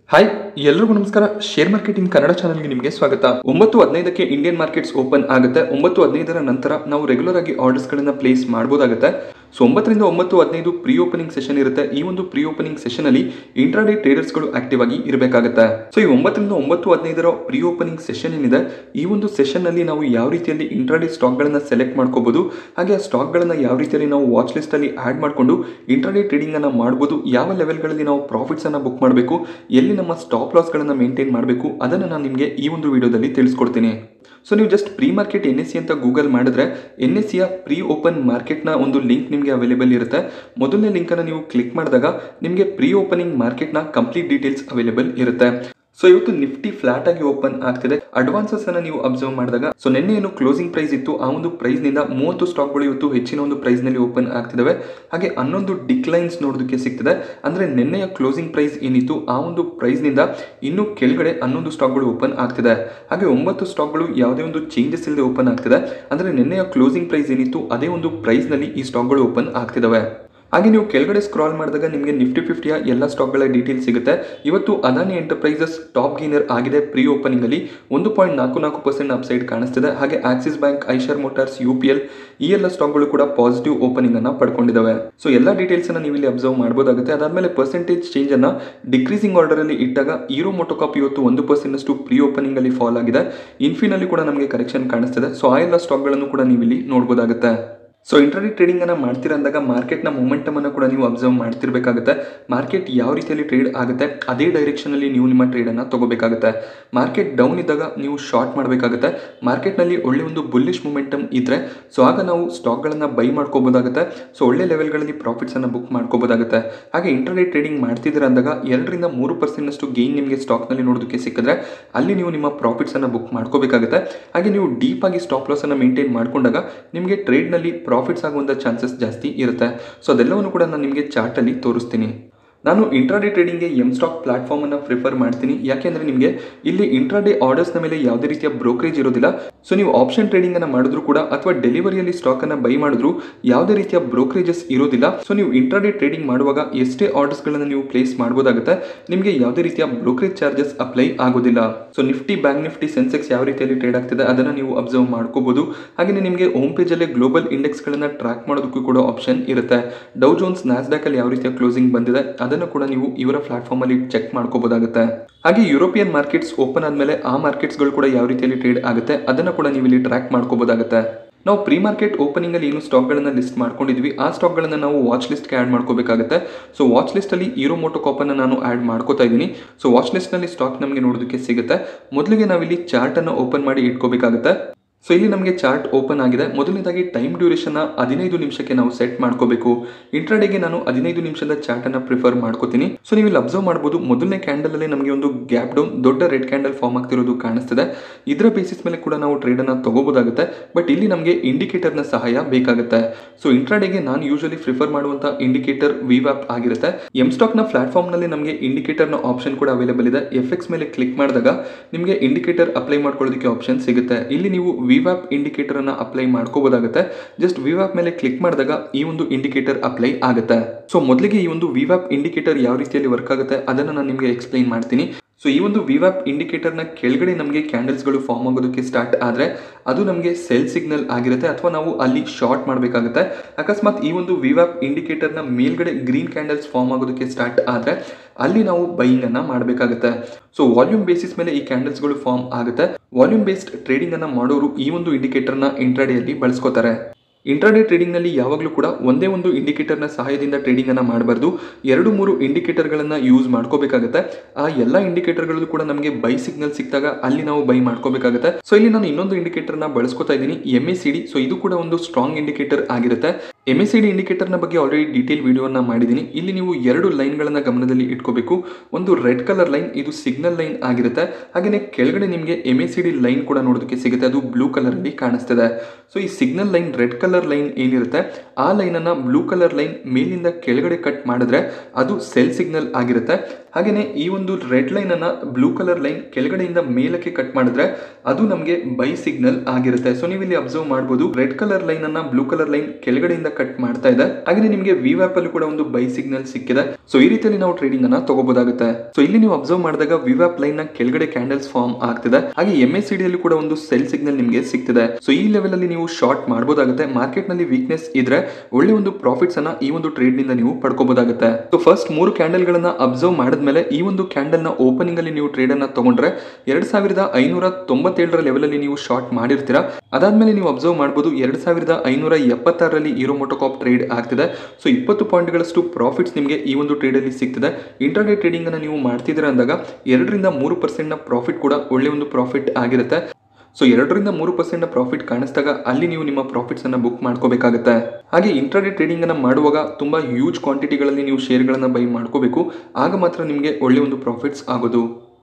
Hi ಎಲ್ರಿಗೂ ನಮಸ್ಕಾರ share market in Kannada ಚಾನಲ್ಗೆ ನಿಮಗೆ ಸ್ವಾಗತ ಒಂಬತ್ತು ಹದಿನೈದಕ್ಕೆ ಇಂಡಿಯನ್ ಮಾರ್ಕೆಟ್ಸ್ ಓಪನ್ ಆಗುತ್ತೆ ಒಂಬತ್ತು ಹದಿನೈದರ ನಂತರ ನಾವು ರೆಗ್ಯುಲರ್ ಆಗಿ ಆರ್ಡರ್ಸ್ಗಳನ್ನ ಪ್ಲೇಸ್ ಮಾಡ್ಬೋದಾಗುತ್ತೆ ಸೊ ಒಂಬತ್ತರಿಂದ ಒಂಬತ್ತು ಹದಿನೈದು ಪ್ರೀ ಓಪನಿಂಗ್ ಸೆಷನ್ ಇರುತ್ತೆ ಈ ಒಂದು ಪ್ರೀ ಓಪನಿಂಗ್ ಸೆಷನ್ ಅಲ್ಲಿ ಇಂಟ್ರಾಡೇ ಟ್ರೇಡರ್ಸ್ಗಳು ಆಕ್ಟಿವ್ ಆಗಿ ಇರಬೇಕಾಗುತ್ತೆ ಸೊ ಈ ಒಂಬತ್ತರಿಂದ ಒಂಬತ್ತು ಹದಿನೈದರ ಪ್ರೀ ಓಪನಿಂಗ್ ಸೆಷನ್ ಏನಿದೆ ಈ ಒಂದು ಸೆಷನ್ ಅಲ್ಲಿ ನಾವು ಯಾವ ರೀತಿಯಲ್ಲಿ ಇಂಟ್ರಾಡೇ ಸ್ಟಾಕ್ಗಳನ್ನ ಸೆಲೆಕ್ಟ್ ಮಾಡ್ಕೋಬಹುದು ಹಾಗೆ ಆ ಸ್ಟಾಕ್ಗಳನ್ನ ಯಾವ ರೀತಿಯಲ್ಲಿ ನಾವು ವಾಚ್ ಲಿಸ್ಟ್ ಅಲ್ಲಿ ಆಡ್ ಮಾಡಿಕೊಂಡು ಇಂಟ್ರಾಡೇ ಟ್ರೇಡಿಂಗ್ ಅನ್ನ ಮಾಡಬಹುದು ಯಾವ ಲೆವೆಲ್ಗಳಲ್ಲಿ ನಾವು ಪ್ರಾಫಿಟ್ಸ್ ಅನ್ನ ಬುಕ್ ಮಾಡಬೇಕು ಎಲ್ಲಿ ನಮ್ಮ ಸ್ಟಾಪ್ ಲಾಸ್ಗಳನ್ನ ಮೇಂಟೈನ್ ಮಾಡಬೇಕು ಅದನ್ನು ನಾನು ನಿಮಗೆ ಈ ಒಂದು ವಿಡಿಯೋದಲ್ಲಿ ತಿಳಿಸ್ಕೊಡ್ತೀನಿ ಸೊ ನೀವು just pre market N S C ಅಂತ ಗೂಗಲ್ ಮಾಡಿದ್ರೆ ಎನ್ ಎಸ್ ಸಿಯ ಪ್ರೀ ಓಪನ್ ಮಾರ್ಕೆಟ್ನ ಒಂದು ಲಿಂಕ್ ನಿಮಗೆ ಅವೈಲೇಬಲ್ ಇರುತ್ತೆ ಮೊದಲನೇ ಲಿಂಕನ್ನು ನೀವು ಕ್ಲಿಕ್ ಮಾಡಿದಾಗ ನಿಮಗೆ ಪ್ರೀ ಓಪನಿಂಗ್ ಮಾರ್ಕೆಟ್ನ ಕಂಪ್ಲೀಟ್ ಡೀಟೇಲ್ಸ್ ಅವೈಲೇಬಲ್ ಇರುತ್ತೆ ಸೊ ಇವತ್ತು ನಿಫ್ಟಿ ಫ್ಲಾಟ್ ಆಗಿ ಓಪನ್ ಆಗ್ತಿದೆ ಅಡ್ವಾನ್ಸಸ್ ಅನ್ನ ನೀವು ಅಬ್ಸರ್ವ್ ಮಾಡಿದಾಗ ಸೊ ನಿನ್ನೆ ಏನು ಕ್ಲೋಸಿಂಗ್ ಪ್ರೈಸ್ ಇತ್ತು ಆ ಒಂದು ಪ್ರೈಸ್ ನಿಂದ ಮೂವತ್ತು ಸ್ಟಾಕ್ಗಳು ಇವತ್ತು ಹೆಚ್ಚಿನ ಒಂದು ಪ್ರೈಸ್ ನಲ್ಲಿ ಓಪನ್ ಆಗ್ತಿದಾವೆ ಹಾಗೆ ಹನ್ನೊಂದು ಡಿಕ್ಲೈನ್ಸ್ ನೋಡೋದಕ್ಕೆ ಸಿಗ್ತದೆ ಅಂದ್ರೆ ನಿನ್ನೆಯ ಕ್ಲೋಸಿಂಗ್ ಪ್ರೈಸ್ ಏನಿತ್ತು ಆ ಒಂದು ಪ್ರೈಸ್ ನಿಂದ ಇನ್ನು ಕೆಳಗಡೆ ಹನ್ನೊಂದು ಸ್ಟಾಕ್ಗಳು ಓಪನ್ ಆಗ್ತಿದೆ ಹಾಗೆ ಒಂಬತ್ತು ಸ್ಟಾಕ್ಗಳು ಯಾವುದೇ ಒಂದು ಚೇಂಜಸ್ ಇಲ್ಲದೆ ಓಪನ್ ಆಗ್ತಿದೆ ಅಂದ್ರೆ ನಿನ್ನೆಯ ಕ್ಲೋಸಿಂಗ್ ಪ್ರೈಸ್ ಏನಿತ್ತು ಅದೇ ಒಂದು ಪ್ರೈಸ್ ನಲ್ಲಿ ಈ ಸ್ಟಾಕ್ಗಳು ಓಪನ್ ಆಗ್ತಿದಾವೆ ಹಾಗೆ ನೀವು ಕೆಳಗಡೆ ಸ್ಕ್ರಾಲ್ ಮಾಡಿದಾಗ ನಿಮಗೆ ನಿಫ್ಟಿ ಫಿಫ್ಟಿಯ ಎಲ್ಲ ಸ್ಟಾಕ್ಗಳ ಡೀಟೇಲ್ ಸಿಗುತ್ತೆ ಇವತ್ತು ಅದಾನಿ ಎಂಟರ್ಪ್ರೈಸಸ್ ಟಾಪ್ ಗೇನರ್ ಆಗಿದೆ ಪ್ರೀ ಓಪನಿಂಗ್ ಅಲ್ಲಿ ಒಂದು ಪಾಯಿಂಟ್ ನಾಲ್ಕು ನಾಲ್ಕು ಪರ್ಸೆಂಟ್ ಅಪ್ಸೈಡ್ ಕಾಣಿಸ್ತಿದೆ ಹಾಗೆ Axis Bank Eicher Motors U P L ಈ ಎಲ್ಲ ಸ್ಟಾಕ್ಗಳು ಕೂಡ ಪಾಸಿಟಿವ್ ಓಪನಿಂಗ್ ಅನ್ನ ಪಡ್ಕೊಂಡಿದ್ದಾವೆ ಸೊ ಎಲ್ಲ ಡೀಟೇಲ್ಸ್ ಅನ್ನ ನೀವು ಇಲ್ಲಿ ಅಬ್ಸರ್ವ್ ಮಾಡಬಹುದಾಗುತ್ತೆ ಅದಾದ್ಮೇಲೆ ಪರ್ಸೆಂಟೇಜ್ ಚೇಂಜ್ ಅನ್ನ ಡಿಕ್ರೀಸಿಂಗ್ ಆರ್ಡರ್ ಅಲ್ಲಿ ಇಟ್ಟಾಗ ಈರೋ ಮೋಟೋಕಾಪ್ ಇವತ್ತು ಒಂದು ಪರ್ಸೆಂಟ್ ಅಷ್ಟು ಪ್ರೀ ಓಪನಿಂಗ್ ಅಲ್ಲಿ ಫಾಲ್ ಆಗಿದೆ ಇನ್ಫಿನಲ್ಲಿ ಕೂಡ ನಮಗೆ ಕರೆಕ್ಷನ್ ಕಾಣಿಸ್ತಿದೆ ಸೊ ಆ ಎಲ್ಲ ಸ್ಟಾಕ್ಗಳನ್ನು ಕೂಡ ನೀವು ಇಲ್ಲಿ ನೋಡಬಹುದಾಗುತ್ತೆ ಸೊ ಇಂಟರ್ನೆಟ್ ಟ್ರೇಡಿಂಗ್ ಅನ್ನ ಮಾಡ್ತೀರಾ ಅಂದಾಗ ಮಾರ್ಕೆಟ್ನ ಮೊಮೆಂಟಮ್ ಅನ್ನು ಕೂಡ ನೀವು ಅಬ್ಸರ್ವ್ ಮಾಡ್ತಿರ್ಬೇಕಾಗುತ್ತೆ ಮಾರ್ಕೆಟ್ ಯಾವ ರೀತಿಯಲ್ಲಿ ಟ್ರೇಡ್ ಆಗುತ್ತೆ ಅದೇ ಡೈರೆಕ್ಷನ್ ಅಲ್ಲಿ ನೀವು ನಿಮ್ಮ ಟ್ರೇಡ್ ಅನ್ನ ತಗೋಬೇಕಾಗುತ್ತೆ ಮಾರ್ಕೆಟ್ ಡೌನ್ ಇದ್ದಾಗ ನೀವು ಶಾರ್ಟ್ ಮಾಡಬೇಕಾಗುತ್ತೆ ಮಾರ್ಕೆಟ್ನಲ್ಲಿ ಒಳ್ಳೆ ಒಂದು ಬುಲ್ಲಿಶ್ ಮೊಮೆಂಟಮ್ ಇದ್ರೆ ಸೊ ಆಗ ನಾವು ಸ್ಟಾಕ್ಗಳನ್ನ ಬೈ ಮಾಡ್ಕೋಬೋದಾಗುತ್ತೆ ಸೊ ಒಳ್ಳೆ ಲೆವೆಲ್ಗಳಲ್ಲಿ ಪ್ರಾಫಿಟ್ಸ್ ಅನ್ನ ಬುಕ್ ಮಾಡ್ಕೋಬೋದಾಗುತ್ತೆ ಹಾಗೆ ಇಂಟರ್ನೆಟ್ ಟ್ರೇಡಿಂಗ್ ಮಾಡ್ತಿದ್ದೀರಾ ಅಂದಾಗ ಎರಡರಿಂದ ಮೂರು ಪರ್ಸೆಂಟ್ ಅಷ್ಟು ಗೇನ್ ನಿಮಗೆ ಸ್ಟಾಕ್ನಲ್ಲಿ ನೋಡೋದಕ್ಕೆ ಸಿಕ್ಕಿದ್ರೆ ಅಲ್ಲಿ ನೀವು ನಿಮ್ಮ ಪ್ರಾಫಿಟ್ಸ್ ಅನ್ನ ಬುಕ್ ಮಾಡ್ಕೋಬೇಕಾಗುತ್ತೆ ಹಾಗೆ ನೀವು ಡೀಪ್ ಆಗಿ ಸ್ಟಾಪ್ ಲಾಸ್ ಅನ್ನ ಮೇಂಟೈನ್ ಮಾಡ್ಕೊಂಡಾಗ ನಿಮಗೆ ಟ್ರೇಡ್ನಲ್ಲಿ ಪ್ರಾಫಿಟ್ಸ್ ಆಗುವಂಥ ಚಾನ್ಸಸ್ ಜಾಸ್ತಿ ಇರುತ್ತೆ ಸೊ ಅದೆಲ್ಲವನ್ನು ಕೂಡ ನಾನು ನಿಮಗೆ ಚಾರ್ಟಲ್ಲಿ ತೋರಿಸ್ತೀನಿ ನಾನು ಇಂಟ್ರಾಡೇ ಟ್ರೇಡಿಂಗ್ಗೆ ಎಮ್ ಸ್ಟಾಕ್ ಪ್ಲಾಟ್ಫಾರ್ಮನ್ನು ಪ್ರಿಫರ್ ಮಾಡ್ತೀನಿ ಯಾಕೆಂದರೆ ನಿಮಗೆ ಇಲ್ಲಿ ಇಂಟ್ರಾಡೇ ಆರ್ಡರ್ಸ್ನ ಮೇಲೆ ಯಾವುದೇ ರೀತಿಯ ಬ್ರೋಕರೇಜ್ ಇರೋದಿಲ್ಲ ಸೊ ನೀವು ಆಪ್ಷನ್ ಟ್ರೇಡಿಂಗನ್ನು ಮಾಡಿದ್ರು ಕೂಡ ಅಥವಾ ಡೆಲಿವರಿಯಲ್ಲಿ ಸ್ಟಾಕನ್ನು ಬೈ ಮಾಡಿದ್ರು ಯಾವುದೇ ರೀತಿಯ ಬ್ರೋಕರೇಜಸ್ ಇರೋದಿಲ್ಲ ಸೊ ನೀವು ಇಂಟ್ರಾಡೇ ಟ್ರೇಡಿಂಗ್ ಮಾಡುವಾಗ ಎಷ್ಟೇ ಆರ್ಡರ್ಸ್ಗಳನ್ನು ನೀವು ಪ್ಲೇಸ್ ಮಾಡ್ಬೋದಾಗುತ್ತೆ ನಿಮಗೆ ಯಾವುದೇ ರೀತಿಯ ಬ್ರೋಕರೇಜ್ ಚಾರ್ಜಸ್ ಅಪ್ಲೈ ಆಗೋದಿಲ್ಲ so Nifty Bank Nifty Sensex ಯಾವ ರೀತಿಯಲ್ಲಿ ಟ್ರೇಡ್ ಆಗ್ತಿದೆ ಅದನ್ನು ನೀವು ಅಬ್ಸರ್ವ್ ಮಾಡ್ಕೋಬಹುದು ಹಾಗೆ ನಿಮಗೆ ಹೋಮ್ ಪೇಜಲ್ಲೇ ಗ್ಲೋಬಲ್ ಇಂಡೆಕ್ಸ್ಗಳನ್ನು ಟ್ರ್ಯಾಕ್ ಮಾಡೋದಕ್ಕೂ ಕೂಡ ಆಪ್ಷನ್ ಇರುತ್ತೆ ಡೌ ಜೋನ್ಸ್ ನ್ಯಾಸ್ಡಾಕಲ್ಲಿ ಯಾವ ರೀತಿಯ ಕ್ಲೋಸಿಂಗ್ ಬಂದಿದೆ ಅದನ್ನು ಕೂಡ ನೀವು ಇವರ ಪ್ಲಾಟ್ಫಾರ್ಮ್ ಅಲ್ಲಿ ಚೆಕ್ ಮಾಡ್ಕೋಬಹುದಾಗುತ್ತೆ ಹಾಗೆ ಯುರೋಪಿಯನ್ ಮಾರ್ಕೆಟ್ಸ್ ಓಪನ್ ಆದಮೇಲೆ ಆ ಮಾರ್ಕೆಟ್ಸ್ಗಳು ಕೂಡ ಯಾವ ರೀತಿಯಲ್ಲಿ ಟ್ರೇಡ್ ಆಗುತ್ತೆ ಅದನ್ನು ಕೂಡ ನೀವು ಇಲ್ಲಿ ಟ್ರ್ಯಾಕ್ ಮಾಡ್ಕೋಬಹುದಾಗುತ್ತೆ ನಾವು ಪ್ರೀ ಮಾರ್ಕೆಟ್ ಓಪನಿಂಗ್ ಅಲ್ಲಿ ಏನು ಸ್ಟಾಕ್ಗಳನ್ನು ಲಿಸ್ಟ್ ಮಾಡ್ಕೊಂಡಿದ್ವಿ ಆ ಸ್ಟಾಕ್ಗಳನ್ನು ನಾವು ವಾಚ್ ಲಿಸ್ಟ್ಗೆ ಆ್ಯಡ್ ಮಾಡ್ಕೋಬೇಕಾಗುತ್ತೆ ಸೊ ವಾಚ್ ಲಿಸ್ಟಲ್ಲಿ ಈರೋ ಮೋಟೋ ಕಾಪನ್ನು ನಾನು ಆ್ಯಡ್ ಮಾಡ್ಕೋತಾ ಇದ್ದೀನಿ ಸೊ ವಾಚ್ ಲಿಸ್ಟ್ನಲ್ಲಿ ಸ್ಟಾಕ್ ನಮಗೆ ನೋಡೋದಕ್ಕೆ ಸಿಗುತ್ತೆ ಮೊದಲಿಗೆ ನಾವಿಲ್ಲಿ ಚಾರ್ಟನ್ನು ಓಪನ್ ಮಾಡಿ ಇಟ್ಕೋಬೇಕಾಗುತ್ತೆ ಸೊ ಇಲ್ಲಿ ನಮಗೆ ಚಾರ್ಟ್ ಓಪನ್ ಆಗಿದೆ ಮೊದಲನೇದಾಗಿ ಟೈಮ್ ಡ್ಯೂರೇಷನ್ನ ಹದಿನೈದು ನಿಮಿಷಕ್ಕೆ ನಾವು ಸೆಟ್ ಮಾಡ್ಕೋಬೇಕು ಇಂಟ್ರಾಡೇಗೆ ನಾನು ಹದಿನೈದು ನಿಮಿಷದ ಚಾರ್ಟನ್ನು ಪ್ರಿಫರ್ ಮಾಡ್ಕೋತೀನಿ ಸೊ ನೀವು ಇಲ್ಲಿ ಅಬ್ಸರ್ವ್ ಮಾಡ್ಬೋದು ಮೊದಲನೇ ಕ್ಯಾಂಡಲಲ್ಲಿ ನಮಗೆ ಒಂದು ಗ್ಯಾಪ್ ಡೌನ್ ದೊಡ್ಡ ರೆಡ್ ಕ್ಯಾಂಡಲ್ ಫಾರ್ಮ್ ಆಗ್ತಿರೋದು ಕಾಣಿಸ್ತಿದೆ ಇದರ ಬೇಸಿಸ್ ಮೇಲೆ ಕೂಡ ನಾವು ಟ್ರೇಡನ್ನು ತಗೋಬೋದಾಗುತ್ತೆ ಬಟ್ ಇಲ್ಲಿ ನಮಗೆ ಇಂಡಿಕೇಟರ್ನ ಸಹಾಯ ಬೇಕಾಗುತ್ತೆ ಸೊ ಇಂಟ್ರಾಡೇಗೆ ನಾನು ಯೂಶಲಿ ಪ್ರಿಫರ್ ಮಾಡುವಂಥ ಇಂಡಿಕೇಟರ್ ವಿವ್ಯಾಪ್ ಆಗಿರುತ್ತೆ ಎಮ್ ಸ್ಟಾಕ್ನ ಪ್ಲಾಟ್ಫಾರ್ಮ್ನಲ್ಲಿ ನಮಗೆ ಇಂಡಿಕೇಟರ್ನ ಆಪ್ಷನ್ ಕೂಡ ಅವೈಲೇಬಲ್ ಇದೆ ಎಫ್ ಎಕ್ಸ್ ಮೇಲೆ ಕ್ಲಿಕ್ ಮಾಡಿದಾಗ ನಿಮಗೆ ಇಂಡಿಕೇಟರ್ ಅಪ್ಲೈ ಮಾಡ್ಕೊಳ್ಳೋದಕ್ಕೆ ಆಪ್ಷನ್ ಸಿಗುತ್ತೆ ಇಲ್ಲಿ ನೀವು ವಿವ್ಯಾಪ್ ಇಂಡಿಕೇಟರ್ ಅನ್ನ ಅಪ್ಲೈ ಮಾಡ್ಕೋಬಹುದಾಗುತ್ತೆ ಜಸ್ಟ್ ವಿವ್ಯಾಪ್ ಮೇಲೆ ಕ್ಲಿಕ್ ಮಾಡಿದಾಗ ಈ ಒಂದು ಇಂಡಿಕೇಟರ್ ಅಪ್ಲೈ ಆಗುತ್ತೆ ಸೊ ಮೊದಲಿಗೆ ಈ ಒಂದು ವಿವ್ಯಾಪ್ ಇಂಡಿಕೇಟರ್ ಯಾವ ರೀತಿಯಲ್ಲಿ ವರ್ಕ್ ಆಗುತ್ತೆ ಅದನ್ನು ನಾನು ನಿಮಗೆ ಎಕ್ಸ್ಪ್ಲೈನ್ ಮಾಡ್ತೀನಿ ಸೊ ಈ ಒಂದು ವಿವ್ಯಾಪ್ ಇಂಡಿಕೇಟರ್ನ ಕೆಳಗಡೆ ನಮಗೆ ಕ್ಯಾಂಡಲ್ಸ್ಗಳು ಫಾರ್ಮ್ ಆಗೋದಕ್ಕೆ ಸ್ಟಾರ್ಟ್ ಆದರೆ ಅದು ನಮಗೆ ಸೆಲ್ ಸಿಗ್ನಲ್ ಆಗಿರುತ್ತೆ ಅಥವಾ ನಾವು ಅಲ್ಲಿ ಶಾರ್ಟ್ ಮಾಡಬೇಕಾಗುತ್ತೆ ಅಕಸ್ಮಾತ್ ಈ ಒಂದು ವಿವ್ಯಾಪ್ ಇಂಡಿಕೇಟರ್ನ ಮೇಲ್ಗಡೆ ಗ್ರೀನ್ ಕ್ಯಾಂಡಲ್ಸ್ ಫಾರ್ಮ್ ಆಗೋದಕ್ಕೆ ಸ್ಟಾರ್ಟ್ ಆದರೆ ಅಲ್ಲಿ ನಾವು ಬೈಯಿಂಗ್ ಅನ್ನ ಮಾಡಬೇಕಾಗುತ್ತೆ ಸೊ ವಾಲ್ಯೂಮ್ ಬೇಸಿಸ್ ಮೇಲೆ ಈ ಕ್ಯಾಂಡಲ್ಸ್ಗಳು ಫಾರ್ಮ್ ಆಗುತ್ತೆ ವಾಲ್ಯೂಮ್ ಬೇಸ್ಡ್ ಟ್ರೇಡಿಂಗ್ ಅನ್ನ ಮಾಡೋರು ಈ ಒಂದು ಇಂಡಿಕೇಟರ್ನ ಇಂಟ್ರಾಡೇಯಲ್ಲಿ ಬಳಸ್ಕೋತಾರೆ ಇಂಟ್ರಾಡೇ ಟ್ರೇಡಿಂಗ್ನಲ್ಲಿ ಯಾವಾಗಲೂ ಕೂಡ ಒಂದೇ ಒಂದು ಇಂಡಿಕೇಟರ್ನ ಸಹಾಯದಿಂದ ಟ್ರೇಡಿಂಗನ್ನು ಮಾಡಬಾರ್ದು ಎರಡು ಮೂರು ಇಂಡಿಕೇಟರ್ಗಳನ್ನು ಯೂಸ್ ಮಾಡ್ಕೋಬೇಕಾಗುತ್ತೆ ಆ ಎಲ್ಲ ಇಂಡಿಕೇಟರ್ಗಳಲ್ಲೂ ಕೂಡ ನಮಗೆ ಬೈ ಸಿಗ್ನಲ್ ಸಿಕ್ಕಿದಾಗ ಅಲ್ಲಿ ನಾವು ಬೈ ಮಾಡ್ಕೋಬೇಕಾಗುತ್ತೆ ಸೊ ಇಲ್ಲಿ ನಾನು ಇನ್ನೊಂದು ಇಂಡಿಕೇಟರ್ನ ಬಳಸ್ಕೊತಾ ಇದ್ದೀನಿ M A C D so ಇದು ಕೂಡ ಒಂದು ಸ್ಟ್ರಾಂಗ್ ಇಂಡಿಕೇಟರ್ ಆಗಿರುತ್ತೆ ಎಮ್ ಎಸ್ ಸಿ ಡಿ ಇಂಡಿಕೇಟರ್ನ ಬಗ್ಗೆ ಆಲ್ರೆಡಿ ಡೀಟೇಲ್ ವಿಡಿಯೋನ ಮಾಡಿದ್ದೀನಿ ಇಲ್ಲಿ ನೀವು ಎರಡು ಲೈನ್ಗಳನ್ನು ಗಮನದಲ್ಲಿ ಇಟ್ಕೋಬೇಕು ಒಂದು ರೆಡ್ ಕಲರ್ ಲೈನ್ ಇದು ಸಿಗ್ನಲ್ ಲೈನ್ ಆಗಿರುತ್ತೆ ಹಾಗೆಯೇ ಕೆಳಗಡೆ ನಿಮಗೆ M S C D line ಕೂಡ ನೋಡೋದಕ್ಕೆ ಸಿಗುತ್ತೆ ಅದು ಬ್ಲೂ ಕಲರಲ್ಲಿ ಕಾಣಿಸ್ತಿದೆ ಸೊ ಈ signal line red colour line ಏನಿರುತ್ತೆ ಆ ಲೈನನ್ನು ಬ್ಲೂ ಕಲರ್ ಲೈನ್ ಮೇಲಿಂದ ಕೆಳಗಡೆ ಕಟ್ ಮಾಡಿದ್ರೆ ಅದು ಸೆಲ್ ಸಿಗ್ನಲ್ ಆಗಿರುತ್ತೆ ಹಾಗೆಯೇ ಈ ಒಂದು ರೆಡ್ ಲೈನನ್ನು ಬ್ಲೂ ಕಲರ್ ಲೈನ್ ಕೆಳಗಡೆಯಿಂದ ಮೇಲಕ್ಕೆ ಕಟ್ ಮಾಡಿದ್ರೆ ಅದು ನಮಗೆ ಬೈ ಸಿಗ್ನಲ್ ಆಗಿರುತ್ತೆ ಸೊ ನೀವು ಇಲ್ಲಿ ಅಬ್ಸರ್ವ್ ಮಾಡ್ಬೋದು ರೆಡ್ ಕಲರ್ ಲೈನನ್ನು ಬ್ಲೂ ಕಲರ್ ಲೈನ್ ಕೆಳಗಡೆಯಿಂದ ಕಟ್ ಮಾಡ್ತಾ ಇದೆ ಹಾಗೆ ನಿಮಗೆ ವಿ ವ್ಯಾಪ್ ಅಲ್ಲಿ ಕೂಡ ಒಂದು ಬೈ ಸಿಗ್ನಲ್ ಸಿಕ್ಕಿದೆ ಸೊ ಈ ರೀತಿಯಲ್ಲಿ ನಾವು ಟ್ರೇಡಿಂಗ್ ಅನ್ನ ತಗೋಬಹುದಾಗುತ್ತೆ ಸೊ ಇಲ್ಲಿ ನೀವು ಅಬ್ಸರ್ವ್ ಮಾಡಿದಾಗ ವಿ ವ್ಯಾಪ್ ಲೈನ್ ನ ಕೆಳಗಡೆ ಕ್ಯಾಂಡಲ್ಸ್ ಫಾರ್ಮ್ ಆಗ್ತಿದೆ ಹಾಗೆ ಎಂ ಎಸ್ ಯಲ್ಲಿ ಕೂಡ ಒಂದು ಸೆಲ್ ಸಿಗ್ನಲ್ ನಿಮಗೆ ಸಿಗ್ತಿದೆ ಸೊ ಈ ಲೆವೆಲ್ ಅಲ್ಲಿ ನೀವು ಶಾರ್ಟ್ ಮಾಡಬಹುದಾಗುತ್ತೆ ಮಾರ್ಕೆಟ್ ನಲ್ಲಿ ವೀಕ್ನೆಸ್ ಇದ್ರೆ ಒಳ್ಳೆ ಒಂದು ಪ್ರಾಫಿಟ್ಸ್ ಅನ್ನ ಈ ಒಂದು ಟ್ರೇಡ್ ನಿಂದ ನೀವು ಪಡ್ಕೋಬಹುದಾಗುತ್ತೆ ಸೊ ಫಸ್ಟ್ ಮೂರು ಕ್ಯಾಂಡಲ್ ಗಳನ್ನ ಅಬ್ಸರ್ವ್ ಮಾಡಿದ್ಮೇಲೆ ಈ ಒಂದು ಕ್ಯಾಂಡಲ್ ನ ಓಪನಿಂಗ್ ಅಲ್ಲಿ ನೀವು ಟ್ರೇಡ್ ಅನ್ನ ತಗೊಂಡ್ರೆ ಎರಡ್ ಸಾವಿರದ ಐನೂರ ತೊಂಬತ್ತೇಳರ ಲೆವೆಲ್ ಅಲ್ಲಿ ನೀವು ಶಾರ್ಟ್ ಮಾಡಿರ್ತೀರಾ ಅದಾದ್ಮೇಲೆ ನೀವು ಅಬ್ಸರ್ವ್ ಮಾಡಬಹುದು ಎರಡ್ ಸಾವಿರದ ಐನೂರ ಎಪ್ಪತ್ತಾರರಲ್ಲಿ ಇರೋ ಮೊಟೋಕಾಪ್ ಟ್ರೇಡ್ ಆಗ್ತಿದೆ ಸೊ ಇಪ್ಪತ್ತು ಪಾಯಿಂಟ್ಗಳಷ್ಟು ಪ್ರಾಫಿಟ್ಸ್ ನಿಮಗೆ ಈ ಒಂದು ಟ್ರೇಡ್ ಅಲ್ಲಿ ಸಿಗ್ತಿದೆ ಇಂಟರ್ಡೇ ಟ್ರೇಡಿಂಗ್ ಅನ್ನ ನೀವು ಮಾಡ್ತಿದ್ದೀರಾ ಅಂದಾಗ ಎರಡರಿಂದ ಮೂರು ಪರ್ಸೆಂಟ್ ನ ಪ್ರಾಫಿಟ್ ಕೂಡ ಒಳ್ಳೆ ಒಂದು ಪ್ರಾಫಿಟ್ ಆಗಿರುತ್ತೆ ಸೊ ಎರಡರಿಂದ ಮೂರು ಪರ್ಸೆಂಟ್ ಪ್ರಾಫಿಟ್ ಕಾಣಿಸಿದಾಗ ಅಲ್ಲಿ ನೀವು ನಿಮ್ಮ ಪ್ರಾಫಿಟ್ಸ್ ಅನ್ನ ಬುಕ್ ಮಾಡ್ಕೋಬೇಕಾಗುತ್ತೆ ಹಾಗೆ ಇಂಟ್ರಾಡೇ ಟ್ರೇಡಿಂಗ್ ಅನ್ನ ಮಾಡುವಾಗ ತುಂಬಾ ಹ್ಯೂಜ್ ಕ್ವಾಂಟಿಟಿಗಳಲ್ಲಿ ನೀವು ಶೇರ್ಗಳನ್ನ ಬೈ ಮಾಡ್ಕೋಬೇಕು ಆಗ ಮಾತ್ರ ನಿಮಗೆ ಒಳ್ಳೆ ಒಂದು ಪ್ರಾಫಿಟ್ಸ್ ಆಗೋದು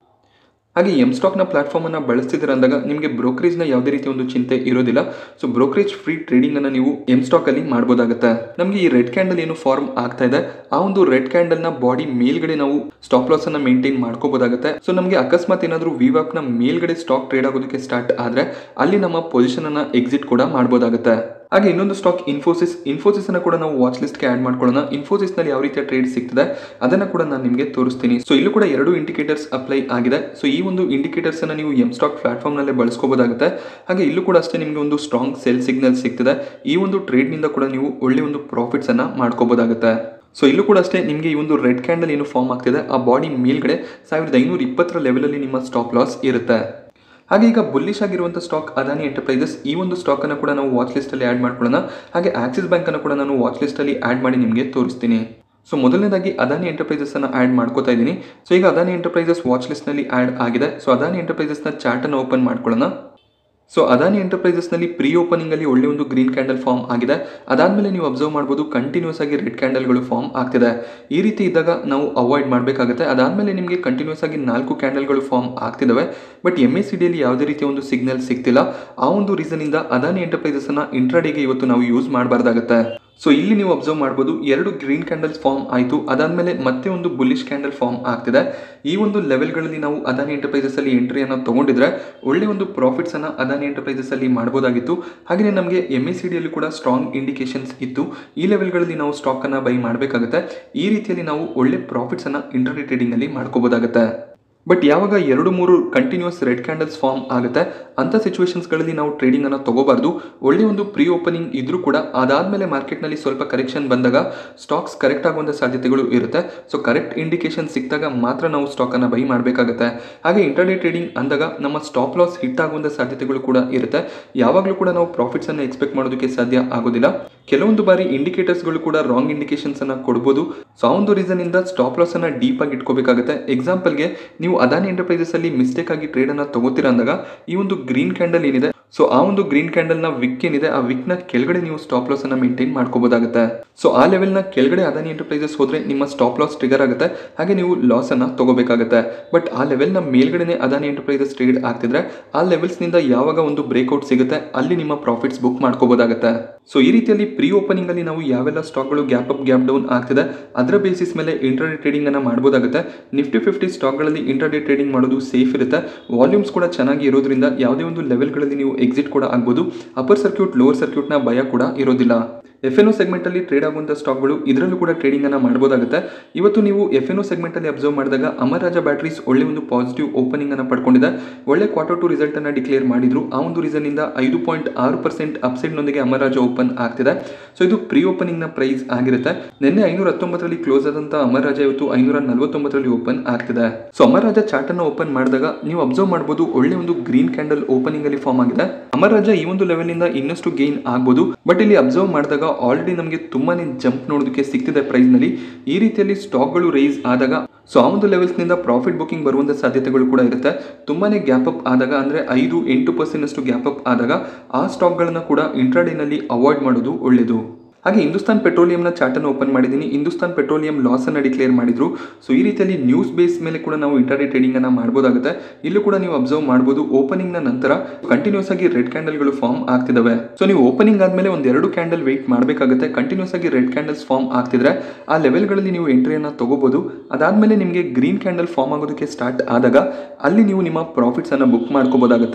ಹಾಗೆ ಎಮ್ ಸ್ಟಾಕ್ನ ಪ್ಲಾಟ್ಫಾರ್ಮನ್ನು ಬಳಸ್ತಿದ್ದೀರ ಅಂದಾಗ ನಿಮಗೆ ಬ್ರೋಕರೇಜ್ನ ಯಾವುದೇ ರೀತಿಯ ಒಂದು ಚಿಂತೆ ಇರೋದಿಲ್ಲ ಸೊ ಬ್ರೋಕರೇಜ್ ಫ್ರೀ ಟ್ರೇಡಿಂಗನ್ನು ನೀವು ಎಮ್ ಸ್ಟಾಕಲ್ಲಿ ಮಾಡ್ಬೋದಾಗುತ್ತೆ ನಮಗೆ ಈ ರೆಡ್ ಕ್ಯಾಂಡಲ್ ಏನು ಫಾರ್ಮ್ ಆಗ್ತಾ ಇದೆ ಆ ಒಂದು ರೆಡ್ ಕ್ಯಾಂಡಲ್ನ ಬಾಡಿ ಮೇಲ್ಗಡೆ ನಾವು ಸ್ಟಾಪ್ ಲಾಸ್ ಅನ್ನ ಮೇಂಟೈನ್ ಮಾಡ್ಕೋಬೋದಾಗುತ್ತೆ ಸೊ ನಮಗೆ ಅಕಸ್ಮಾತ್ ಏನಾದರೂ ವಿವಾಪ್ನ ಮೇಲ್ಗಡೆ ಸ್ಟಾಕ್ ಟ್ರೇಡ್ ಆಗೋದಕ್ಕೆ ಸ್ಟಾರ್ಟ್ ಆದರೆ ಅಲ್ಲಿ ನಮ್ಮ ಪೊಸಿಷನ್ ಅನ್ನ ಎಕ್ಸಿಟ್ ಕೂಡ ಮಾಡ್ಬೋದಾಗುತ್ತೆ ಹಾಗೆ ಇನ್ನೊಂದು ಸ್ಟಾಕ್ ಇನ್ಫೋಸಿಸ್ ಇನ್ಫೋಸಿಸ್ ಅನ್ನ ಕೂಡ ನಾವು ವಾಚ್ ಲಿಸ್ಟ್ಗೆ ಆಡ್ ಮಾಡ್ಕೊಳ್ಳೋಣ ಇನ್ಫೋಸಿಸ್ ನಲ್ಲಿ ಯಾವ ರೀತಿಯ ಟ್ರೇಡ್ ಸಿಗ್ತದೆ ಅದನ್ನ ಕೂಡ ನಾನು ನಿಮಗೆ ತೋರಿಸ್ತೀನಿ ಸೊ ಇಲ್ಲೂ ಕೂಡ ಎರಡು ಇಂಡಿಕೇಟರ್ಸ್ ಅಪ್ಲೈ ಆಗಿದೆ ಸೊ ಈ ಒಂದು ಇಂಡಿಕೇಟರ್ಸ್ ಅನ್ನ ನೀವು ಎಂ ಸ್ಟಾಕ್ ಪ್ಲಾಟ್ಫಾರ್ಮ್ ನಲ್ಲೇ ಬಳಸ್ಕೋಬಹುದಾಗುತ್ತೆ ಹಾಗೆ ಇಲ್ಲೂ ಕೂಡ ಅಷ್ಟೇ ನಿಮಗೆ ಒಂದು ಸ್ಟ್ರಾಂಗ್ ಸೆಲ್ ಸಿಗ್ನಲ್ ಸಿಗ್ತದೆ ಈ ಒಂದು ಟ್ರೇಡ್ ನಿಂದ ಕೂಡ ನೀವು ಒಳ್ಳೆ ಒಂದು ಪ್ರಾಫಿಟ್ಸ್ ಅನ್ನ ಮಾಡ್ಕೋಬಹುದಾಗುತ್ತೆ ಸೊ ಇಲ್ಲೂ ಕೂಡ ಅಷ್ಟೇ ನಿಮಗೆ ಈ ಒಂದು ರೆಡ್ ಕ್ಯಾಂಡಲ್ ಏನು ಫಾರ್ಮ್ ಆಗ್ತಿದೆ ಆ ಬಾಡಿ ಮೇಲ್ಗಡೆ ಸಾವಿರದ ಐನೂರ ಇಪ್ಪತ್ತರ ಲೆವೆಲಲ್ಲಿ ನಿಮ್ಮ ಸ್ಟಾಪ್ ಲಾಸ್ ಇರುತ್ತೆ ಹಾಗೆ ಈಗ ಬುಲ್ಲಿಶ್ ಆಗಿರುವಂಥ ಸ್ಟಾಕ್ ಅದಾನಿ ಎಂಟರ್ಪ್ರೈಸಸ್ ಈ ಒಂದು ಸ್ಟಾಕನ್ನು ಕೂಡ ನಾವು ವಾಚ್ ಲಿಸ್ಟಲ್ಲಿ ಆ್ಯಡ್ ಮಾಡ್ಕೊಳ್ಳೋಣ ಹಾಗೆ ಆಕ್ಸಿಸ್ ಬ್ಯಾಂಕನ್ನು ಕೂಡ ನಾನು ವಾಚ್ ಲಿಸ್ಟಲ್ಲಿ ಆ್ಯಡ್ ಮಾಡಿ ನಿಮಗೆ ತೋರಿಸ್ತೀನಿ ಸೊ ಮೊದಲನೇದಾಗಿ ಅದಾನಿ ಎಂಟರ್ಪ್ರೈಸಸ್ ಅನ್ನು ಆ್ಯಡ್ ಮಾಡ್ಕೋತಾ ಇದ್ದೀನಿ ಸೊ ಈಗ ಅದಾನಿ ಎಂಟರ್ಪ್ರೈಸಸ್ ವಾಚ್ ಲಿಸ್ಟ್ನಲ್ಲಿ ಆ್ಯಡ್ ಆಗಿದೆ ಸೊ ಅದಾನಿ ಎಂಟರ್ಪ್ರೈಸಸ್ನ ಚಾರ್ಟನ್ನು ಓಪನ್ ಮಾಡ್ಕೊಳ್ಳೋಣ ಸೊ ಅದಾನಿ ಎಂಟರ್ಪ್ರೈಸಸ್ನಲ್ಲಿ ಪ್ರೀ ಓಪನಿಂಗಲ್ಲಿ ಒಳ್ಳೆ ಒಂದು ಗ್ರೀನ್ ಕ್ಯಾಂಡಲ್ ಫಾರ್ಮ್ ಆಗಿದೆ ಅದಾದಮೇಲೆ ನೀವು ಅಬ್ಸರ್ವ್ ಮಾಡ್ಬೋದು ಕಂಟಿನ್ಯೂಸ್ ಆಗಿ ರೆಡ್ ಕ್ಯಾಂಡಲ್ಗಳು ಫಾರ್ಮ್ ಆಗ್ತಿದೆ ಈ ರೀತಿ ಇದ್ದಾಗ ನಾವು ಅವಾಯ್ಡ್ ಮಾಡಬೇಕಾಗುತ್ತೆ ಅದಾದಮೇಲೆ ನಿಮಗೆ ಕಂಟಿನ್ಯೂಸ್ ಆಗಿ ನಾಲ್ಕು ಕ್ಯಾಂಡಲ್ಗಳು ಫಾರ್ಮ್ ಆಗ್ತಿದ್ದಾವೆ ಬಟ್ ಎಮ್ ಎಸ್ ಸಿ ಡಿಯಲ್ಲಿ ಯಾವುದೇ ರೀತಿಯ ಒಂದು ಸಿಗ್ನಲ್ ಸಿಗ್ತಿಲ್ಲ ಆ ಒಂದು ರೀಸನಿಂದ ಅದಾನಿ ಎಂಟರ್ಪ್ರೈಸಸ್ನ ಇಂಟ್ರಾಡೇಗೆ ಇವತ್ತು ನಾವು ಯೂಸ್ ಮಾಡಬಾರ್ದಾಗುತ್ತೆ ಸೊ ಇಲ್ಲಿ ನೀವು ಅಬ್ಸರ್ವ್ ಮಾಡ್ಬೋದು ಎರಡು ಗ್ರೀನ್ ಕ್ಯಾಂಡಲ್ಸ್ ಫಾರ್ಮ್ ಆಯಿತು ಅದಾದಮೇಲೆ ಮತ್ತೆ ಒಂದು ಬುಲ್ಲಿಶ್ ಕ್ಯಾಂಡಲ್ ಫಾರ್ಮ್ ಆಗ್ತಿದೆ ಈ ಒಂದು ಲೆವೆಲ್ಗಳಲ್ಲಿ ನಾವು ಅದಾನಿ ಎಂಟರ್ಪ್ರೈಸಸ್ ಅಲ್ಲಿ ಎಂಟ್ರಿಯನ್ನು ತಗೊಂಡಿದ್ರೆ ಒಳ್ಳೆ ಒಂದು ಪ್ರಾಫಿಟ್ಸ್ ಅನ್ನ ಅದಾನಿ ಎಂಟರ್ಪ್ರೈಸಸ್ ಅಲ್ಲಿ ಮಾಡಬಹುದಾಗಿತ್ತು ಹಾಗೆಯೇ ನಮಗೆ ಎಮ್ ಎಸ್ ಸಿ ಡಿಯಲ್ಲಿ ಕೂಡ ಸ್ಟ್ರಾಂಗ್ ಇಂಡಿಕೇಶನ್ಸ್ ಇತ್ತು ಈ ಲೆವೆಲ್ಗಳಲ್ಲಿ ನಾವು ಸ್ಟಾಕ್ ಅನ್ನ ಬೈ ಮಾಡಬೇಕಾಗುತ್ತೆ ಈ ರೀತಿಯಲ್ಲಿ ನಾವು ಒಳ್ಳೆ ಪ್ರಾಫಿಟ್ಸ್ ಅನ್ನ ಇಂಟರ್ನೆಟ್ ಟ್ರೇಡಿಂಗ್ ಅಲ್ಲಿ ಮಾಡ್ಕೋಬಹುದಾಗುತ್ತೆ ಬಟ್ ಯಾವಾಗ ಎರಡು ಮೂರು ಕಂಟಿನ್ಯೂಸ್ ರೆಡ್ ಕ್ಯಾಂಡಲ್ಸ್ ಫಾರ್ಮ್ ಆಗುತ್ತೆ ಅಂಥ ಸಿಚುವೇಶನ್ಸ್ಗಳಲ್ಲಿ ನಾವು ಟ್ರೇಡಿಂಗ್ ಅನ್ನು ತಗೋಬಾರ್ದು ಒಳ್ಳೆ ಒಂದು ಪ್ರೀ ಓಪನಿಂಗ್ ಇದ್ರೂ ಕೂಡ ಅದಾದಮೇಲೆ ಮಾರ್ಕೆಟ್ನಲ್ಲಿ ಸ್ವಲ್ಪ ಕರೆಕ್ಷನ್ ಬಂದಾಗ ಸ್ಟಾಕ್ಸ್ ಕರೆಕ್ಟ್ ಆಗುವಂಥ ಸಾಧ್ಯತೆಗಳು ಇರುತ್ತೆ ಸೊ ಕರೆಕ್ಟ್ ಇಂಡಿಕೇಶನ್ ಸಿಕ್ಕಿದಾಗ ಮಾತ್ರ ನಾವು ಸ್ಟಾಕನ್ನು ಬೈ ಮಾಡಬೇಕಾಗುತ್ತೆ ಹಾಗೆ ಇಂಟರ್ಡೇ ಟ್ರೇಡಿಂಗ್ ಅಂದಾಗ ನಮ್ಮ ಸ್ಟಾಪ್ ಲಾಸ್ ಹಿಟ್ ಆಗುವಂಥ ಸಾಧ್ಯತೆಗಳು ಕೂಡ ಇರುತ್ತೆ ಯಾವಾಗಲೂ ಕೂಡ ನಾವು ಪ್ರಾಫಿಟ್ಸನ್ನು ಎಕ್ಸ್ಪೆಕ್ಟ್ ಮಾಡೋದಕ್ಕೆ ಸಾಧ್ಯ ಆಗೋದಿಲ್ಲ ಕೆಲವೊಂದು ಬಾರಿ ಇಂಡಿಕೇಟರ್ಸ್ಗಳು ಕೂಡ ರಾಂಗ್ ಇಂಡಿಕೇಶನ್ಸ್ ಅನ್ನ ಕೊಡ್ಬೋದು ಸೊ ಆ ಒಂದು ರೀಸನ್ ಇಂದ ಸ್ಟಾಪ್ ಲಾಸ್ ಅನ್ನ ಡೀಪ್ ಆಗಿ ಇಟ್ಕೋಬೇಕಾಗುತ್ತೆ ಎಕ್ಸಾಂಪಲ್ಗೆ ನೀವು ಅದಾನಿ ಎಂಟರ್ಪ್ರೈಸಸ್ ಅಲ್ಲಿ ಮಿಸ್ಟೇಕ್ ಆಗಿ ಟ್ರೇಡ್ ಅನ್ನ ತಗೋತೀರಾ ಅಂದಾಗ ಈ ಒಂದು ಗ್ರೀನ್ ಕ್ಯಾಂಡಲ್ ಏನಿದೆ ಸೊ ಆ ಒಂದು ಗ್ರೀನ್ ಕ್ಯಾಂಡಲ್ ನ ವಿಕ್ ಏನಿದೆ ಆ ವಿಕ್ ನ ಕೆಳಗಡೆ ನೀವು ಸ್ಟಾಪ್ ಲಾಸ್ ಅನ್ನ ಮೇಂಟೈನ್ ಮಾಡ್ಕೋಬಹುದಾಗುತ್ತೆ ಸೊ ಆ ಲೆವೆಲ್ ನ ಕೆಳಗಡೆ ಅದಾನಿ ಎಂಟರ್ಪ್ರೈಸಸ್ ಹೋದ್ರೆ ನಿಮ್ಮ ಸ್ಟಾಪ್ ಲಾಸ್ ಟ್ರಿಗರ್ ಆಗುತ್ತೆ ಹಾಗೆ ನೀವು ಲಾಸ್ ಅನ್ನ ತಗೋಬೇಕಾಗುತ್ತೆ ಬಟ್ ಆ ಲೆವೆಲ್ ನ ಮೇಲ್ಗಡೆನೆ ಅದಾನಿ ಎಂಟರ್ಪ್ರೈಸಸ್ ಟ್ರೇಡ್ ಆಗ್ತಿದ್ರೆ ಆ ಲೆವೆಲ್ಸ್ ನಿಂದ ಯಾವಾಗ ಒಂದು ಬ್ರೇಕ್ಔಟ್ ಸಿಗುತ್ತೆ ಅಲ್ಲಿ ನಿಮ್ಮ ಪ್ರಾಫಿಟ್ಸ್ ಬುಕ್ ಮಾಡ್ಕೋಬಹುದಾಗುತ್ತೆ ಸೊ ಈ ರೀತಿಯಲ್ಲಿ ಪ್ರೀ ಓಪನಿಂಗ್ ಅಲ್ಲಿ ನಾವು ಯಾವೆಲ್ಲ ಸ್ಟಾಕ್ಗಳು ಗ್ಯಾಪ್ ಅಪ್ ಗ್ಯಾಪ್ ಡೌನ್ ಆಗ್ತಿದೆ ಅದರ ಬೇಸಿಸ್ ಮೇಲೆ ಇಂಟರ್ಡೇ ಟ್ರೇಡಿಂಗ್ ಅನ್ನ ಮಾಡಬಹುದಾಗುತ್ತೆ ನಿಫ್ಟಿ ಫಿಫ್ಟಿ ಸ್ಟಾಕ್ಗಳಲ್ಲಿ ಇಂಟರ್ಡೇ ಟ್ರೇಡಿಂಗ್ ಮಾಡೋದು ಸೇಫ್ ಇರುತ್ತೆ ವಾಲ್ಯೂಮ್ಸ್ ಕೂಡ ಚೆನ್ನಾಗಿ ಇರೋದ್ರಿಂದ ಯಾವುದೇ ಒಂದು ಲೆವೆಲ್ಗಳಲ್ಲಿ ನೀವು ಎಕ್ಸಿಟ್ ಕೂಡ ಆಗ್ಬೋದು ಅಪರ್ ಸರ್ಕ್ಯೂಟ್ ಲೋವರ್ ಸರ್ಕ್ಯೂಟ್ನ ಭಯ ಕೂಡ ಇರೋದಿಲ್ಲ ಎಫ್ ಎನ್ ಒ ಸೆಗ್ಮೆಂಟಲ್ಲಿ ಟ್ರೇಡ್ ಆಗುವಂಥ ಸ್ಟಾಕ್ಗಳು ಇದರಲ್ಲೂ ಕೂಡ ಟ್ರೇಡಿಂಗ್ ಅನ್ನ ಮಾಡಬಹುದಾಗುತ್ತೆ ಇವತ್ತು ನೀವು ಎಫ್ ಎನ್ ಒ ಸೆಗ್ಮೆಂಟಲ್ಲಿ ಅಬ್ಸರ್ವ್ ಮಾಡಿದಾಗ ಅಮರ್ ರಾಜಾ ಬ್ಯಾಟ್ರೀಸ್ ಒಳ್ಳೆ ಒಂದು ಪಾಸಿಟಿವ್ ಓಪನಿಂಗ್ ಅನ್ನ ಪಡ್ಕೊಂಡಿದೆ ಒಳ್ಳೆ ಕ್ವಾರ್ಟರ್ ಟು ರಿಸಲ್ಟ್ ಅನ್ನ ಡಿಕ್ಲೇರ್ ಮಾಡಿದ್ರು ಆ ಒಂದು ರೀಸನ್ ಇಂದ ಐದು ಪಾಯಿಂಟ್ ಆರು ಪರ್ಸೆಂಟ್ ಅಪ್ಸೈಡ್ನೊಂದಿಗೆ ಅಮರ್ ರಾಜಾ ಓಪನ್ ಆಗ್ತಿದೆ ಸೊ ಇದು ಪ್ರೀ ಓಪನಿಂಗ್ ನ ಪ್ರೈಸ್ ಆಗಿರುತ್ತೆ ನಿನ್ನೆ ಐನೂರ ಹತ್ತೊಂಬತ್ತರಲ್ಲಿ ಕ್ಲೋಸ್ ಆದಂತ ಅಮರ್ ರಾಜಾ ಇವತ್ತು ಐನೂರ ನಲವತ್ತೊಂಬತ್ತರಲ್ಲಿ ಓಪನ್ ಆಗ್ತಿದೆ ಸೊ ಅಮರ್ ರಾಜಾ ಚಾರ್ಟ್ ಅನ್ನ ಓಪನ್ ಮಾಡಿದಾಗ ನೀವು ಅಬ್ಸರ್ವ್ ಮಾಡಬಹುದು ಒಳ್ಳೆ ಒಂದು ಗ್ರೀನ್ ಕ್ಯಾಂಡಲ್ ಓಪನಿಂಗ್ ಅಲ್ಲಿ ಫಾರ್ಮ್ ಆಗಿದೆ ಅಮರ್ ರಾಜಾ ಈ ಒಂದು ಲೆವೆಲ್ ಇಂದ ಇನ್ನಷ್ಟು ಗೇನ್ ಆಗ್ಬೋದು ಬಟ್ ಇಲ್ಲಿ ಅಬ್ಸರ್ವ್ ಮಾಡಿದಾಗ ಆಲ್ರೆಡಿ ನಮಗೆ ತುಂಬಾನೇ ಜಂಪ್ ನೋಡೋದಕ್ಕೆ ಸಿಗ್ತಿದೆ ಪ್ರೈಸ್ ನಲ್ಲಿ ಈ ರೀತಿಯಲ್ಲಿ ಸ್ಟಾಕ್ಗಳು ರೈಸ್ ಆದಾಗ ಸೊ ಆ ಒಂದು ಲೆವೆಲ್ಸ್ ನಿಂದ ಪ್ರಾಫಿಟ್ ಬುಕಿಂಗ್ ಬರುವಂಥ ಸಾಧ್ಯತೆಗಳು ಕೂಡ ಇರುತ್ತೆ ತುಂಬಾನೇ ಗ್ಯಾಪ್ ಅಪ್ ಆದಾಗ ಅಂದ್ರೆ ಐದು ಎಂಟು ಪರ್ಸೆಂಟ್ ಅಷ್ಟು ಗ್ಯಾಪ್ ಅಪ್ ಆದಾಗ ಆ ಸ್ಟಾಕ್ಗಳನ್ನ ಕೂಡ ಇಂಟ್ರಾಡೇನಲ್ಲಿ ಅವಾಯ್ಡ್ ಮಾಡೋದು ಒಳ್ಳೆಯದು ಹಾಗೆ ಹಿಂದೂಸ್ತಾನ್ ಪೆಟ್ರೋಲಿಯಂನ ಚಾರ್ಟನ್ನು ಓಪನ್ ಮಾಡಿದ್ದೀನಿ ಹಿಂದೂಸ್ತಾನ್ ಪೆಟ್ರೋಲಿಯಂ ಲಾಸ್ ಅನ್ನು ಡಿಕ್ಲೇರ್ ಮಾಡಿದ್ರು ಸೊ ಈ ರೀತಿಯಲ್ಲಿ ನ್ಯೂಸ್ ಬೇಸ್ ಮೇಲೆ ಕೂಡ ನಾವು ಇಂಟರ್ನೆಟ್ ಟ್ರೇಡಿಂಗ್ ಅನ್ನ ಮಾಡಬಹುದಾಗುತ್ತೆ ಇಲ್ಲೂ ಕೂಡ ನೀವು ಅಬ್ಸರ್ವ್ ಮಾಡಬಹುದು ಓಪನಿಂಗ್ ನ ನಂತರ ಕಂಟಿನ್ಯೂಸ್ ಆಗಿ ರೆಡ್ ಕ್ಯಾಂಡಲ್ಗಳು ಫಾರ್ಮ್ ಆಗ್ತಿದಾವೆ ಸೊ ನೀವು ಓಪನಿಂಗ್ ಆದ್ಮೇಲೆ ಒಂದ್ ಎರಡು ಕ್ಯಾಂಡಲ್ ವೆಯ್ಟ್ ಮಾಡಬೇಕಾಗುತ್ತೆ ಕಂಟಿನ್ಯೂಸ್ ಆಗಿ ರೆಡ್ ಕ್ಯಾಂಡಲ್ಸ್ ಫಾರ್ಮ್ ಆಗ್ತಿದ್ರೆ ಆ ಲೆವೆಲ್ಗಳಲ್ಲಿ ನೀವು ಎಂಟ್ರಿಯನ್ನ ತಗೋಬಹುದು ಅದಾದ್ಮೇಲೆ ನಿಮಗೆ ಗ್ರೀನ್ ಕ್ಯಾಂಡಲ್ ಫಾರ್ಮ್ ಆಗೋದಕ್ಕೆ ಸ್ಟಾರ್ಟ್ ಆದಾಗ ಅಲ್ಲಿ ನೀವು ನಿಮ್ಮ ಪ್ರಾಫಿಟ್ಸ್ ಅನ್ನ ಬುಕ್ ಮಾಡ್ಕೋಬಹುದಾಗುತ್ತೆ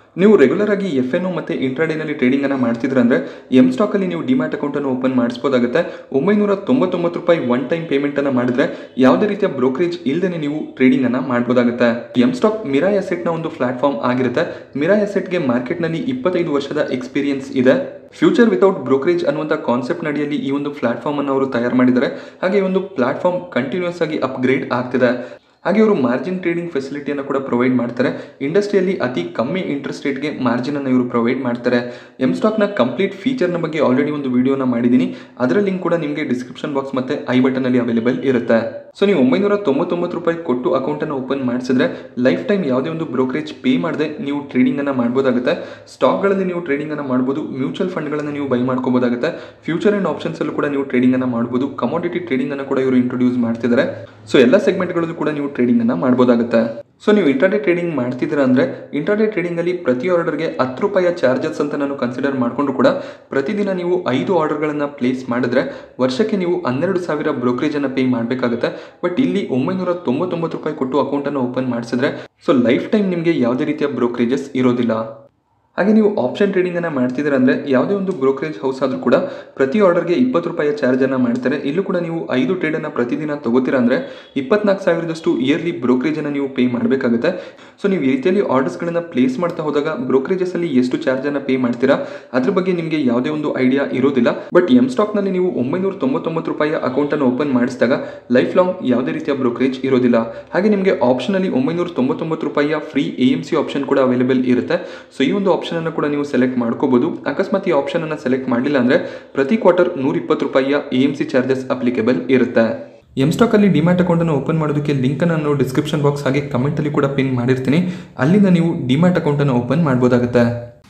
ನೀವು ರೆಗ್ಯುಲರ್ ಆಗಿ ಎಫ್ ಎನ್ ಮತ್ತು ಇಂಟ್ರಾಡೇನಲ್ಲಿ ಟ್ರೇಡಿಂಗ್ ಅನ್ನ ಮಾಡ್ತಿದ್ರೆ ಅಂದ್ರೆ ಎಮ್ ಸ್ಟಾಕ್ ಅಲ್ಲಿ ನೀವು ಡಿಮ್ಯಾಟ್ ಅಕೌಂಟ್ ಅನ್ನು ಓಪನ್ ಮಾಡಿಸಬಹುದಾಗುತ್ತೆ ಒಂಬೈನೂರ ತೊಂಬತ್ತೊಂಬತ್ತು ರೂಪಾಯಿ ಒನ್ ಟೈಮ್ ಪೇಮೆಂಟ್ ಅನ್ನ ಮಾಡಿದ್ರೆ ಯಾವುದೇ ರೀತಿಯ ಬ್ರೋಕರೇಜ್ ಇಲ್ಲದೆ ನೀವು ಟ್ರೇಡಿಂಗ್ ಅನ್ನ ಮಾಡಬಹುದಾಗುತ್ತೆ ಎಮ್ ಸ್ಟಾಕ್ ಮಿರಾಯ್ ಅಸೆಟ್ ನ ಒಂದು ಪ್ಲಾಟ್ಫಾರ್ಮ್ ಆಗಿರುತ್ತೆ ಮಿರಾಯ್ ಅಸೆಟ್ಗೆ ಮಾರ್ಕೆಟ್ ನಲ್ಲಿ ಇಪ್ಪತ್ತೈದು ವರ್ಷದ ಎಕ್ಸ್ಪೀರಿಯನ್ಸ್ ಇದೆ ಫ್ಯೂಚರ್ ವಿತೌಟ್ ಬ್ರೋಕರೇಜ್ ಅನ್ನುವಂಥ ಕಾನ್ಸೆಪ್ಟ್ ನಡಿಯಲ್ಲಿ ಈ ಒಂದು ಪ್ಲಾಟ್ಫಾರ್ಮ್ ಅನ್ನು ಅವರು ತಯಾರು ಮಾಡಿದ್ದಾರೆ ಹಾಗೆ ಈ ಒಂದು ಪ್ಲಾಟ್ಫಾರ್ಮ್ ಕಂಟಿನ್ಯೂಸ್ ಆಗಿ ಅಪ್ಗ್ರೇಡ್ ಆಗ್ತಿದೆ ಹಾಗೆ ಅವರು ಮಾರ್ಜಿನ್ ಟ್ರೇಡಿಂಗ್ ಫೆಸಿಲಿಟಿಯನ್ನು ಕೂಡ ಪ್ರೊವೈಡ್ ಮಾಡ್ತಾರೆ ಇಂಡಸ್ಟ್ರಿಯಲ್ಲಿ ಅತಿ ಕಮ್ಮಿ ಇಂಟ್ರೆಸ್ಟ್ ರೇಟ್ಗೆ ಮಾರ್ಜಿನ್ ಅನ್ನು ಇವರು ಪ್ರೊವೈಡ್ ಮಾಡ್ತಾರೆ ಎಮ್ ಸ್ಟಾಕ್ನ ಕಂಪ್ಲೀಟ್ ಫೀಚರ್ನ ಬಗ್ಗೆ ಆಲ್ರೆಡಿ ಒಂದು ವಿಡಿಯೋನ ಮಾಡಿದ್ದೀನಿ ಅದರ ಲಿಂಕ್ ಕೂಡ ನಿಮಗೆ ಡಿಸ್ಕ್ರಿಪ್ಷನ್ ಬಾಕ್ಸ್ ಮತ್ತೆ ಐ ಬಟನ್ ಅಲ್ಲಿ ಅವೈಲೇಬಲ್ ಇರುತ್ತೆ ಸೊ ನೀವು ಒಂಬೈನೂರ ತೊಂಬತ್ತೊಂಬತ್ತು ರೂಪಾಯಿ ಕೊಟ್ಟು ಅಕೌಂಟನ್ನು ಓಪನ್ ಮಾಡಿಸಿದ್ರೆ ಲೈಫ್ ಟೈಮ್ ಯಾವುದೇ ಒಂದು ಬ್ರೋಕರೇಜ್ ಪೇ ಮಾಡದೆ ನೀವು ಟ್ರೇಡಿಂಗ್ ಅನ್ನ ಮಾಡ್ಬೋದಾಗುತ್ತೆ ಸ್ಟಾಕ್ಗಳಲ್ಲಿ ನೀವು ಟ್ರೇಡಿಂಗ್ ಅನ್ನ ಮಾಡ್ಬೋದು ಮ್ಯೂಚುವಲ್ ಫಂಡ್ಗಳನ್ನು ನೀವು ಬೈ ಮಾಡ್ಕೋಬೋದಾಗುತ್ತೆ ಫ್ಯೂಚರ್ ಅಂಡ್ ಆಪ್ಷನ್ಸ್ ಅಲ್ಲೂ ಕೂಡ ನೀವು ಟ್ರೇಡಿಂಗ್ ಅನ್ನ ಮಾಡ್ಬೋದು ಕಮಾಡಿಟಿ ಟ್ರೇಡಿಂಗ್ ಅನ್ನು ಕೂಡ ಇವರು ಇಂಟ್ರೊಡ್ಯೂಸ್ ಮಾಡ್ತಿದ್ದಾರೆ ಸೊ ಎಲ್ಲ ಸೆಗ್ಮೆಂಟ್ಗಳಲ್ಲೂ ಕೂಡ ನೀವು ಟ್ರೇಡಿಂಗ್ ಅನ್ನ ಮಾಡ್ಬೋದಾಗುತ್ತೆ ಸೊ ನೀವು ಇಂಟರ್ನೆಟ್ ಟ್ರೇಡಿಂಗ್ ಮಾಡ್ತಿದ್ದೀರಾ ಅಂದರೆ ಇಂಟರ್ನೆಟ್ ಟ್ರೇಡಿಂಗಲ್ಲಿ ಪ್ರತಿ ಆರ್ಡರ್ಗೆ ಹತ್ತು ರೂಪಾಯಿಯ ಚಾರ್ಜಸ್ ಅಂತ ನಾನು ಕನ್ಸಿಡರ್ ಮಾಡಿಕೊಂಡು ಕೂಡ ಪ್ರತಿದಿನ ನೀವು ಐದು ಆರ್ಡರ್ಗಳನ್ನು ಪ್ಲೇಸ್ ಮಾಡಿದ್ರೆ ವರ್ಷಕ್ಕೆ ನೀವು ಹನ್ನೆರಡು ಸಾವಿರ ಬ್ರೋಕರೇಜನ್ನು ಪೇ ಮಾಡಬೇಕಾಗುತ್ತೆ ಬಟ್ ಇಲ್ಲಿ ಒಂಬೈನೂರ ತೊಂಬತ್ತೊಂಬತ್ತು ರೂಪಾಯಿ ಕೊಟ್ಟು ಅಕೌಂಟನ್ನು ಓಪನ್ ಮಾಡಿಸಿದ್ರೆ ಸೊ ಲೈಫ್ ಟೈಮ್ ನಿಮಗೆ ಯಾವುದೇ ರೀತಿಯ ಬ್ರೋಕರೇಜಸ್ ಇರೋದಿಲ್ಲ ಹಾಗೆ ನೀವು ಆಪ್ಷನ್ ಟ್ರೇಡಿಂಗ್ ಅನ್ನ ಮಾಡ್ತಿದ್ದೀರ ಅಂದ್ರೆ ಯಾವುದೇ ಒಂದು ಬ್ರೋಕರೇಜ್ ಹೌಸ್ ಆದ್ರೂ ಕೂಡ ಪ್ರತಿ ಆರ್ಡರ್ಗೆ ಇಪ್ಪತ್ತು ರೂಪಾಯಿಯ ಚಾರ್ಜ್ ಅನ್ನ ಮಾಡ್ತಾರೆ ಇಲ್ಲೂ ಕೂಡ ನೀವು ಐದು ಟ್ರೇಡ್ ಅನ್ನ ಪ್ರತಿದಿನ ತಗೋತೀರಾ ಅಂದ್ರೆ ಇಪ್ಪತ್ನಾಲ್ಕು ಸಾವಿರದಷ್ಟು ಇಯರ್ಲಿ ಬ್ರೋಕರೇಜ್ ಅನ್ನ ನೀವು ಪೇ ಮಾಡಬೇಕಾಗುತ್ತೆ ಸೊ ನೀವು ಈ ರೀತಿಯಲ್ಲಿ ಆರ್ಡರ್ಸ್ ಗಳನ್ನ ಪ್ಲೇಸ್ ಮಾಡ್ತಾ ಹೋದಾಗ ಬ್ರೋಕರೇಜಸ್ ಅಲ್ಲಿ ಎಷ್ಟು ಚಾರ್ಜ್ ಅನ್ನ ಪೇ ಮಾಡ್ತೀರಾ ಅದ್ರ ಬಗ್ಗೆ ನಿಮಗೆ ಯಾವುದೇ ಒಂದು ಐಡಿಯಾ ಇರೋದಿಲ್ಲ ಬಟ್ ಎಂ ಸ್ಟಾಕ್ ನಲ್ಲಿ ನೀವು ಒಂಬೈನೂರ ತೊಂಬತ್ತೊಂಬತ್ತು ರೂಪಾಯಿಯ ಅಕೌಂಟ್ ಅನ್ನು ಓಪನ್ ಮಾಡಿಸಿದಾಗ ಲೈಫ್ ಲಾಂಗ್ ಯಾವುದೇ ರೀತಿಯ ಬ್ರೋಕರೇಜ್ ಇರೋದಿಲ್ಲ ಹಾಗೆ ನಿಮಗೆ ಆಪ್ಷನ್ ಅಲ್ಲಿ ಒಂಬೈನೂರ ತೊಂಬತ್ತೊಂಬತ್ತು ರೂಪಾಯಿಯ free A M C option ಕೂಡ ಅವೈಲೇಬಲ್ ಇರುತ್ತೆ ಸೊ ಈ ಒಂದು ಆಪ್ಷನ್ ಅನ್ನು ಕೂಡ ನೀವು ಸೆಲೆಕ್ಟ್ ಮಾಡ್ಕೋಬಹುದು ಅಕಸ್ಮಾತ್ ಈ ಆಪ್ಷನ್ ಅನ್ನು ಸೆಲೆಕ್ಟ್ ಮಾಡಿಲ್ಲ ಅಂದ್ರೆ ಪ್ರತಿ ಕ್ವಾರ್ಟರ್ ನೂರ ಇಪ್ಪತ್ತು ರೂಪಾಯಿಯ A M C charges applicable ಇರುತ್ತೆ ಎಮ್ ಸ್ಟಾಕ್ ಅಲ್ಲಿ ಡಿಮ್ಯಾಟ್ ಅಕೌಂಟನ್ನು ಓಪನ್ ಮಾಡೋದಕ್ಕೆ ಲಿಂಕ್ ನಾನು ಡಿಸ್ಕ್ರಿಪ್ಷನ್ ಬಾಕ್ಸ್ ಹಾಗೆ ಕಮೆಂಟ್ ಅಲ್ಲಿ ಕೂಡ ಪಿನ್ ಮಾಡಿರ್ತೀನಿ ಅಲ್ಲಿಂದ ನೀವು ಡಿಮ್ಯಾಟ್ ಅಕೌಂಟನ್ನು ಓಪನ್ ಮಾಡ್ಬೋದಾಗುತ್ತೆ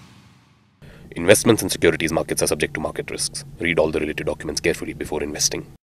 Investments in securities markets are subject to market risks. Read all the related documents carefully before investing.